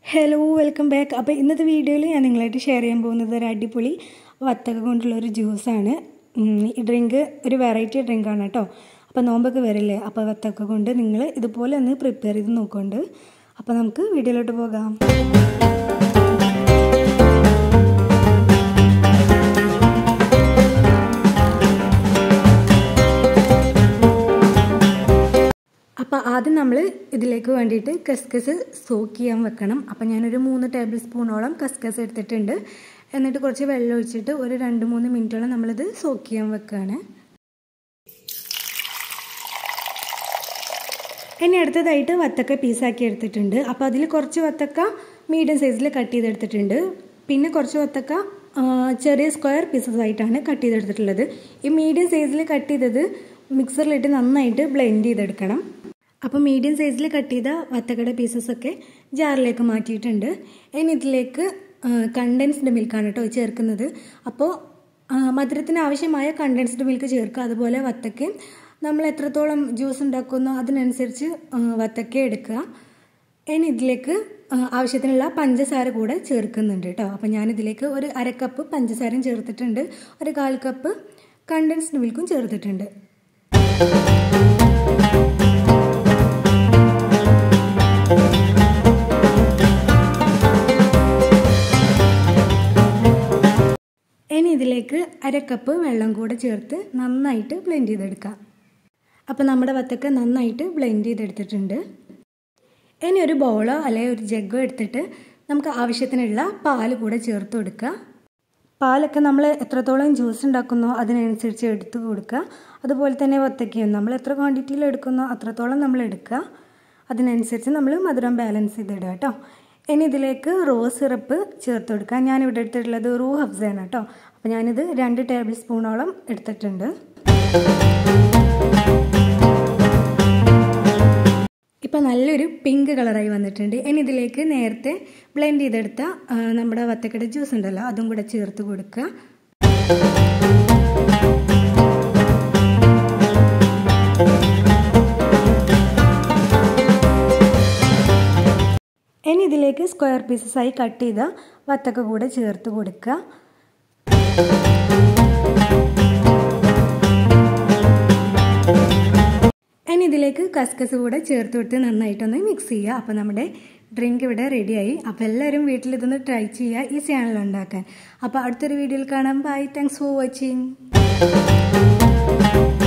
hello welcome back അപ്പോൾ ഇന്നത്തെ വീഡിയോയിൽ ഞാൻ നിങ്ങളായിട്ട് ഷെയർ ചെയ്യാൻ പോകുന്നത് ഒരു അടിപൊളി വത്തക്ക കൊണ്ടുള്ള ഒരു ജ്യൂസാണ് ഈ ഡ്രിങ്ക് ഒരു വെറൈറ്റി ഡ്രിങ്കാണ് കേട്ടോ അപ്പോൾ നോമ്പൊക്കെ വരില്ലേ അപ്പോൾ വത്തക്ക കൊണ്ട് നിങ്ങൾ ഇതുപോലെ ഒന്ന് പ്രിപ്പയർ ചെയ്ത് നോക്കുന്നുണ്ട് അപ്പോൾ നമുക്ക് വീഡിയോയിലോട്ട് പോകാം അപ്പോൾ ആദ്യം നമ്മൾ ഇതിലേക്ക് വേണ്ടിയിട്ട് കസ്കസ് സോക്ക് ചെയ്യാൻ വെക്കണം അപ്പോൾ ഞാനൊരു മൂന്ന് ടേബിൾ സ്പൂണോളം കസ്കസ് എടുത്തിട്ടുണ്ട് എന്നിട്ട് കുറച്ച് വെള്ളം ഒഴിച്ചിട്ട് ഒരു രണ്ട് മൂന്ന് മിനിറ്റോളം നമ്മളിത് സോക്ക് ചെയ്യാൻ വെക്കുകയാണ് ഇനി അടുത്തതായിട്ട് വത്തക്ക പീസാക്കി എടുത്തിട്ടുണ്ട് അപ്പോൾ അതിൽ കുറച്ച് വത്തക്ക മീഡിയം സൈസിൽ കട്ട് ചെയ്തെടുത്തിട്ടുണ്ട് പിന്നെ കുറച്ച് വത്തക്ക ചെറിയ സ്ക്വയർ പീസസ് ആയിട്ടാണ് കട്ട് ചെയ്തെടുത്തിട്ടുള്ളത് ഈ മീഡിയം സൈസിൽ കട്ട് ചെയ്തത് മിക്സറിലിട്ട് നന്നായിട്ട് ബ്ലെൻഡ് ചെയ്തെടുക്കണം അപ്പോൾ മീഡിയം സൈസിൽ കട്ട് ചെയ്ത വത്തക്കയുടെ പീസസൊക്കെ ജാറിലേക്ക് മാറ്റിയിട്ടുണ്ട് ഇനി ഇതിലേക്ക് കണ്ടൻസ്ഡ് മിൽക്കാണ് കേട്ടോ ചേർക്കുന്നത് അപ്പോൾ മധുരത്തിന് ആവശ്യമായ കണ്ടൻസ്ഡ് മിൽക്ക് ചേർക്കുക അതുപോലെ വത്തക്കയും നമ്മൾ എത്രത്തോളം ജ്യൂസ് ഉണ്ടാക്കുന്നോ അതിനനുസരിച്ച് വത്തക്ക എടുക്കുക ഇനി ഇതിലേക്ക് ആവശ്യത്തിനുള്ള പഞ്ചസാര കൂടെ ചേർക്കുന്നുണ്ട് കേട്ടോ അപ്പോൾ ഞാനിതിലേക്ക് ഒരു അര കപ്പ് പഞ്ചസാരയും ചേർത്തിട്ടുണ്ട് ഒരു കാൽ കപ്പ് കണ്ടൻസ്ഡ് മിൽക്കും ചേർത്തിട്ടുണ്ട് ഇനി ഇതിലേക്ക് അര കപ്പ് വെള്ളം കൂടെ ചേർത്ത് നന്നായിട്ട് ബ്ലെൻഡ് ചെയ്തെടുക്കാം അപ്പോൾ നമ്മുടെ വത്തക്ക നന്നായിട്ട് ബ്ലെൻഡ് ചെയ്തെടുത്തിട്ടുണ്ട് ഇനി ഒരു ബൗളോ അല്ലെങ്കിൽ ഒരു ജഗ്ഗോ എടുത്തിട്ട് നമുക്ക് ആവശ്യത്തിനുള്ള പാൽ കൂടെ ചേർത്ത് കൊടുക്കുക പാലൊക്കെ നമ്മൾ എത്രത്തോളം ജ്യൂസ് ഉണ്ടാക്കുന്നോ അതിനനുസരിച്ച് എടുത്ത് കൊടുക്കുക അതുപോലെ തന്നെ വത്തക്കയും നമ്മൾ എത്ര ക്വാണ്ടിറ്റിയിൽ എടുക്കുന്നോ അത്രത്തോളം നമ്മൾ എടുക്കുക അതിനനുസരിച്ച് നമ്മൾ മധുരം ബാലൻസ് ചെയ്തിടുക കേട്ടോ ഇനി ഇതിലേക്ക് റോസ് സിറപ്പ് ചേർത്ത് കൊടുക്കുക ഞാനിവിടെ എടുത്തിട്ടുള്ളത് റൂ ഹബ്സയാണ് കേട്ടോ അപ്പോൾ ഞാനിത് രണ്ട് ടേബിൾ സ്പൂണോളം എടുത്തിട്ടുണ്ട് ഇപ്പോൾ നല്ലൊരു പിങ്ക് കളറായി വന്നിട്ടുണ്ട് ഇനി ഇതിലേക്ക് നേരത്തെ ബ്ലെൻഡ് ചെയ്തെടുത്ത നമ്മുടെ വത്തക്കട ജ്യൂസ് ഉണ്ടല്ലോ അതും കൂടെ ചേർത്ത് കൊടുക്കുക ഇനി ഇതിലേക്ക് സ്ക്വയർ പീസസായി കട്ട് ചെയ്ത വത്തക്ക കൂടെ ചേർത്ത് കൊടുക്കുക ഇനി ഇതിലേക്ക് കസ്കസ് കൂടെ ചേർത്ത് കൊടുത്ത് നന്നായിട്ടൊന്ന് മിക്സ് ചെയ്യുക അപ്പോൾ നമ്മുടെ ഡ്രിങ്ക് ഇവിടെ റെഡിയായി അപ്പോൾ എല്ലാവരും വീട്ടിൽ ഇതൊന്ന് ട്രൈ ചെയ്യുക ഈ ചാനൽ ഉണ്ടാക്കാൻ അപ്പോൾ അടുത്തൊരു വീഡിയോയിൽ കാണാം ബൈ താങ്ക്സ് ഫോർ വാച്ചിങ്